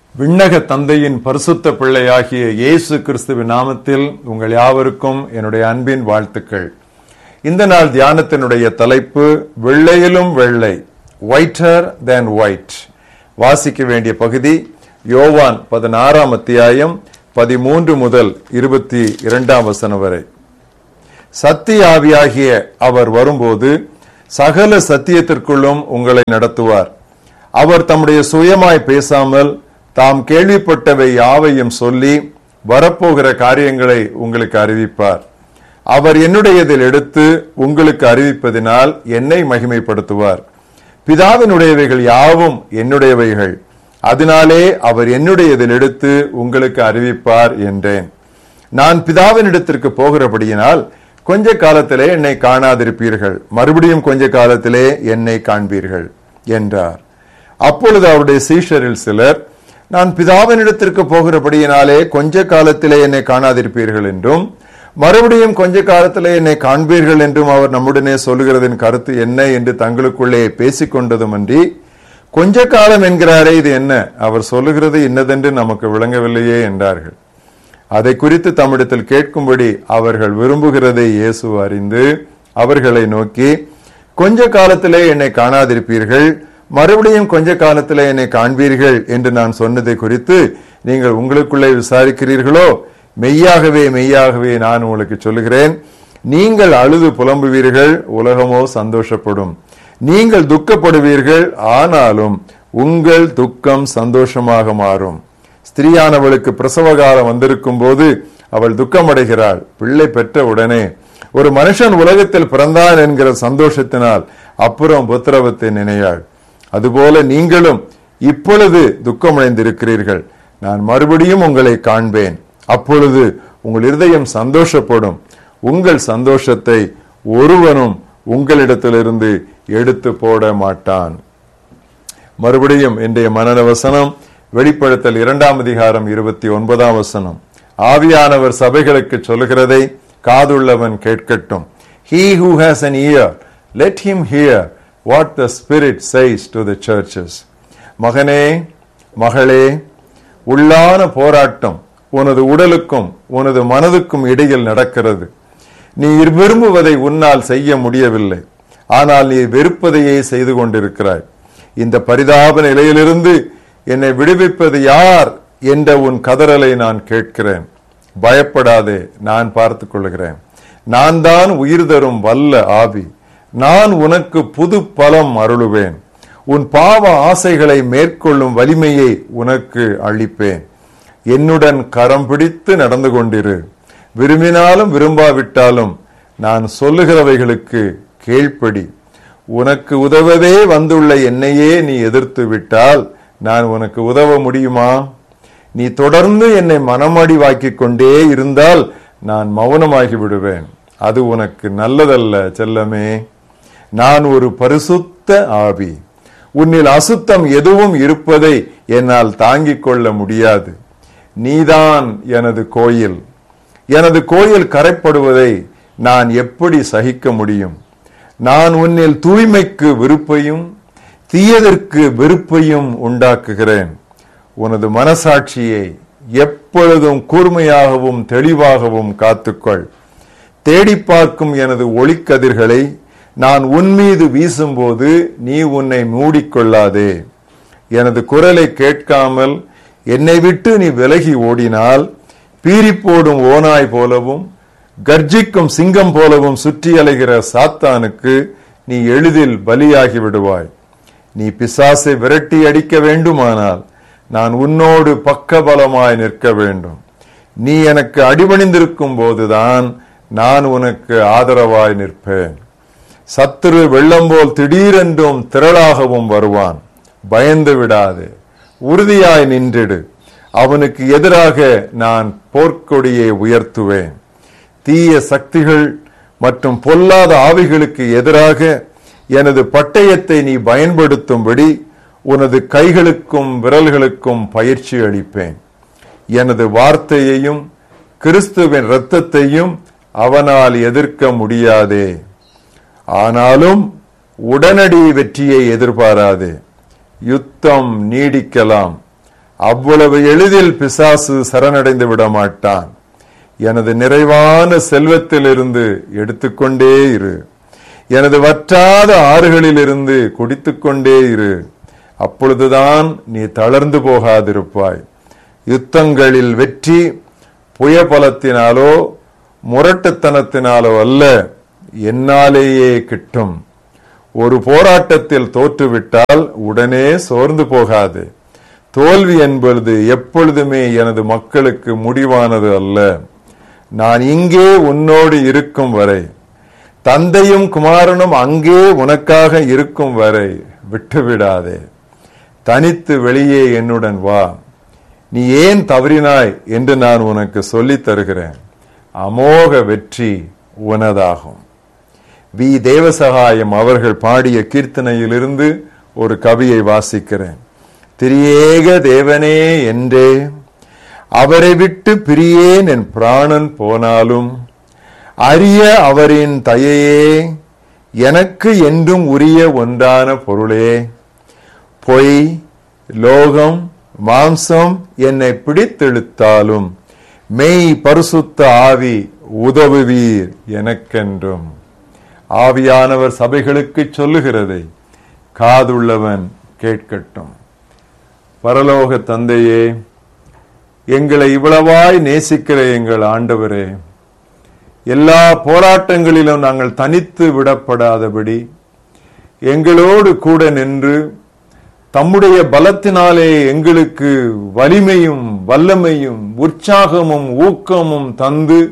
விண்ணக தந்தையின் பரிசுத்த பிள்ளையாகிய இயேசு கிறிஸ்துவின் நாமத்தில் உங்கள் யாவருக்கும் என்னுடைய அன்பின் வாழ்த்துக்கள் இந்த நாள் தியானத்தினுடைய தலைப்பு வெள்ளையிலும் வெள்ளை ஒயிட்டர் தேன் ஒயிட் வாசிக்க வேண்டிய பகுதி யோவான் பதினாறாம் அத்தியாயம் பதிமூன்று முதல் இருபத்தி இரண்டாம் வசனம் வரை சத்திய ஆவியாகிய அவர் வரும்போது சகல சத்தியத்திற்குள்ளும் உங்களை நடத்துவார் அவர் தம்முடைய சுயமாய் பேசாமல் தாம் கேள்விப்பட்டவை யாவையும் சொல்லி வரப்போகிற காரியங்களை உங்களுக்கு அறிவிப்பார் அவர் என்னுடையதில் எடுத்து உங்களுக்கு அறிவிப்பதினால் என்னை மகிமைப்படுத்துவார் பிதாவினுடையவைகள் யாவும் என்னுடையவைகள் அதனாலே அவர் என்னுடையதில் எடுத்து உங்களுக்கு அறிவிப்பார் என்றேன் நான் பிதாவினிடத்திற்கு போகிறபடியினால் கொஞ்ச காலத்திலே என்னை காணாதிருப்பீர்கள் மறுபடியும் கொஞ்ச காலத்திலே என்னை காண்பீர்கள் என்றார் அப்பொழுது அவருடைய சீஷரில் சிலர் நான் பிதாவினிடத்திற்கு போகிறபடியினாலே கொஞ்ச காலத்திலே என்னை காணாதிருப்பீர்கள் என்றும் மறுபடியும் கொஞ்ச காலத்திலே என்னை காண்பீர்கள் என்றும் அவர் நம்முடனே சொல்லுகிறதின் கருத்து என்ன என்று தங்களுக்குள்ளே பேசிக்கொண்டதும் அன்றி கொஞ்ச காலம் என்கிறாரே இது என்ன அவர் சொல்லுகிறது இன்னதென்று நமக்கு விளங்கவில்லையே என்றார்கள் அதை குறித்து தம்மிடத்தில் கேட்கும்படி அவர்கள் விரும்புகிறதை இயேசு அறிந்து அவர்களை நோக்கி கொஞ்ச காலத்திலே என்னை காணாதிருப்பீர்கள் மறுபடியும் கொஞ்ச காலத்திலே என்னை காண்பீர்கள் என்று நான் சொன்னதை குறித்து நீங்கள் உங்களுக்குள்ளே விசாரிக்கிறீர்களோ மெய்யாகவே மெய்யாகவே நான் உங்களுக்கு சொல்லுகிறேன் நீங்கள் அழுது புலம்புவீர்கள் உலகமோ சந்தோஷப்படும் நீங்கள் துக்கப்படுவீர்கள் ஆனாலும் உங்கள் துக்கம் சந்தோஷமாக மாறும் ஸ்திரீயானவளுக்கு பிரசவ காலம் வந்திருக்கும் போது அவள் துக்கமடைகிறாள் பிள்ளை பெற்ற உடனே ஒரு மனுஷன் உலகத்தில் பிறந்தான் என்கிற சந்தோஷத்தினால் அப்புறம் புத்திரவத்தை நினையாள் அதுபோல நீங்களும் இப்பொழுது துக்கமடைந்திருக்கிறீர்கள் நான் மறுபடியும் உங்களை காண்பேன் அப்பொழுது உங்கள் இருதயம் சந்தோஷப்படும் உங்கள் சந்தோஷத்தை ஒருவனும் உங்களிடத்திலிருந்து எடுத்து போட மாட்டான் மறுபடியும் இன்றைய மனன வசனம் வெளிப்படுத்தல் இரண்டாம் அதிகாரம் இருபத்தி ஒன்பதாம் வசனம் ஆவியானவர் சபைகளுக்கு சொல்லுகிறதை காதுள்ளவன் கேட்கட்டும் he who has an ear let him hear what the spirit says to the churches மகனே மகளே உள்ளான போராட்டம் உனது உடலுக்கும் உனது மனதுக்கும் இடையில் நடக்கிறது நீ விரும்புவதை உன்னால் செய்ய முடியவில்லை ஆனால் நீ வெறுப்பதையே செய்து கொண்டிருக்கிறாய் இந்த பரிதாப நிலையிலிருந்து என்னை விடுவிப்பது யார் என்ற உன் கதறலை நான் கேட்கிறேன் பயப்படாதே நான் பார்த்து கொள்கிறேன் நான் தான் உயிர் தரும் வல்ல ஆவி நான் உனக்கு புது பலம் அருளுவேன் உன் பாவ ஆசைகளை மேற்கொள்ளும் வலிமையை உனக்கு அளிப்பேன் என்னுடன் கரம் பிடித்து நடந்து கொண்டிரு விரும்பினாலும் விரும்பாவிட்டாலும் நான் சொல்லுகிறவைகளுக்கு கீழ்ப்படி உனக்கு உதவவே வந்துள்ள என்னையே நீ எதிர்த்து விட்டால் நான் உனக்கு உதவ முடியுமா நீ தொடர்ந்து என்னை மனமடி வாக்கிக் கொண்டே இருந்தால் நான் மௌனமாகி விடுவேன் அது உனக்கு நல்லதல்ல செல்லமே நான் ஒரு பரிசுத்த ஆவி உன்னில் அசுத்தம் எதுவும் இருப்பதை என்னால் தாங்கிக் கொள்ள முடியாது நீதான் எனது கோயில் எனது கோயில் கரைப்படுவதை நான் எப்படி சகிக்க முடியும் நான் உன்னில் தூய்மைக்கு விருப்பையும் தீயதற்கு வெறுப்பையும் உண்டாக்குகிறேன் உனது மனசாட்சியை எப்பொழுதும் கூர்மையாகவும் தெளிவாகவும் காத்துக்கொள் தேடி பார்க்கும் எனது ஒளிக்கதிர்களை நான் உன் மீது வீசும்போது நீ உன்னை மூடிக்கொள்ளாதே எனது குரலை கேட்காமல் என்னை விட்டு நீ விலகி ஓடினால் பீறி போடும் ஓனாய் போலவும் கர்ஜிக்கும் சிங்கம் போலவும் சுற்றி அலைகிற சாத்தானுக்கு நீ எளிதில் பலியாகி விடுவாய் நீ பிசாசை விரட்டி அடிக்க வேண்டுமானால் நான் உன்னோடு பக்கபலமாய் நிற்க வேண்டும் நீ எனக்கு அடிபணிந்திருக்கும் போதுதான் நான் உனக்கு ஆதரவாய் நிற்பேன் சத்துரு வெள்ளம் போல் திடீரென்றும் திரளாகவும் வருவான் பயந்து விடாதே உறுதியாய் நின்றிடு அவனுக்கு எதிராக நான் போர்க்கொடியை உயர்த்துவேன் தீய சக்திகள் மற்றும் பொல்லாத ஆவிகளுக்கு எதிராக எனது பட்டயத்தை நீ பயன்படுத்தும்படி உனது கைகளுக்கும் விரல்களுக்கும் பயிற்சி அளிப்பேன் எனது வார்த்தையையும் கிறிஸ்துவின் இரத்தத்தையும் அவனால் எதிர்க்க முடியாதே ஆனாலும் உடனடி வெற்றியை எதிர்பாராதே யுத்தம் நீடிக்கலாம் அவ்வளவு எளிதில் பிசாசு சரணடைந்து விட மாட்டான் எனது நிறைவான செல்வத்திலிருந்து எடுத்துக்கொண்டே இரு எனது வற்றாத ஆறுகளிலிருந்து குடித்துக்கொண்டே இரு அப்பொழுதுதான் நீ தளர்ந்து போகாதிருப்பாய் யுத்தங்களில் வெற்றி புயபலத்தினாலோ முரட்டுத்தனத்தினாலோ அல்ல என்னாலேயே கிட்டும் ஒரு போராட்டத்தில் தோற்றுவிட்டால் உடனே சோர்ந்து போகாது தோல்வி என்பது எப்பொழுதுமே எனது மக்களுக்கு முடிவானது அல்ல நான் இங்கே உன்னோடு இருக்கும் வரை தந்தையும் குமாரனும் அங்கே உனக்காக இருக்கும் வரை விட்டுவிடாதே தனித்து வெளியே என்னுடன் வா நீ ஏன் தவறினாய் என்று நான் உனக்கு சொல்லித் தருகிறேன் அமோக வெற்றி உனதாகும் வி தேவசகாயம் அவர்கள் பாடிய கீர்த்தனையிலிருந்து ஒரு கவியை வாசிக்கிறேன் திரியேக தேவனே என்றே அவரை விட்டு பிரியேன் என் பிராணன் போனாலும் அரிய அவரின் தயையே எனக்கு என்றும் உரிய ஒன்றான பொருளே பொய் லோகம் மாம்சம் என்னை பிடித்தெழுத்தாலும் மெய் பரிசுத்த ஆவி உதவுவீர் எனக்கென்றும் ஆவியானவர் சபைகளுக்கு சொல்லுகிறதை காதுள்ளவன் கேட்கட்டும் பரலோக தந்தையே எங்களை இவ்வளவாய் நேசிக்கிற எங்கள் ஆண்டவரே எல்லா போராட்டங்களிலும் நாங்கள் தனித்து விடப்படாதபடி எங்களோடு கூட நின்று தம்முடைய பலத்தினாலே எங்களுக்கு வலிமையும் வல்லமையும் உற்சாகமும் ஊக்கமும் தந்து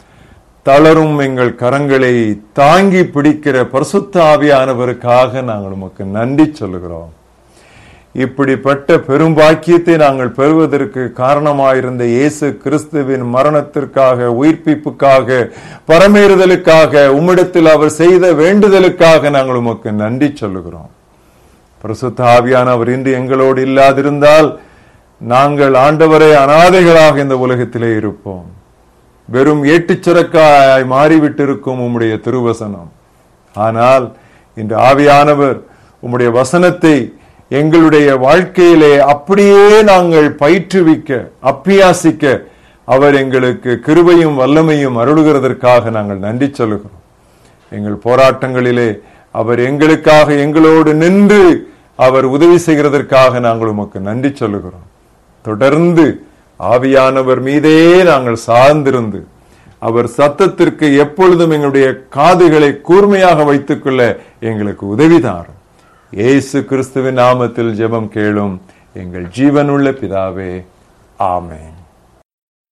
தளரும் எங்கள் கரங்களை தாங்கி பிடிக்கிற பரிசுத்த ஆவியானவருக்காக நாங்கள் உமக்கு நன்றி சொல்லுகிறோம் இப்படிப்பட்ட பெரும்பாக்கியத்தை நாங்கள் பெறுவதற்கு காரணமாயிருந்த இயேசு கிறிஸ்துவின் மரணத்திற்காக உயிர்ப்பிப்புக்காக பரமேறுதலுக்காக உம்மிடத்தில் அவர் செய்த வேண்டுதலுக்காக நாங்கள் உமக்கு நன்றி சொல்லுகிறோம் பரிசுத்த ஆவியானவர் இன்று எங்களோடு இல்லாதிருந்தால் நாங்கள் ஆண்டவரை அனாதைகளாக இந்த உலகத்திலே இருப்போம் வெறும் ஏட்டுச்சுரக்காய் மாறிவிட்டிருக்கும் உம்முடைய திருவசனம் ஆனால் இன்று ஆவியானவர் உம்முடைய வசனத்தை எங்களுடைய வாழ்க்கையிலே அப்படியே நாங்கள் பயிற்றுவிக்க அப்பியாசிக்க அவர் எங்களுக்கு கிருபையும் வல்லமையும் அருளுகிறதற்காக நாங்கள் நன்றி சொல்லுகிறோம் எங்கள் போராட்டங்களிலே அவர் எங்களுக்காக எங்களோடு நின்று அவர் உதவி செய்கிறதற்காக நாங்கள் உமக்கு நன்றி சொல்லுகிறோம் தொடர்ந்து ஆவியானவர் மீதே நாங்கள் சார்ந்திருந்து அவர் சத்தத்திற்கு எப்பொழுதும் எங்களுடைய காதுகளை கூர்மையாக வைத்துக்கொள்ள எங்களுக்கு உதவிதாரும் இயேசு கிறிஸ்துவின் நாமத்தில் ஜெபம் கேளும் எங்கள் ஜீவனுள்ள பிதாவே ஆமென்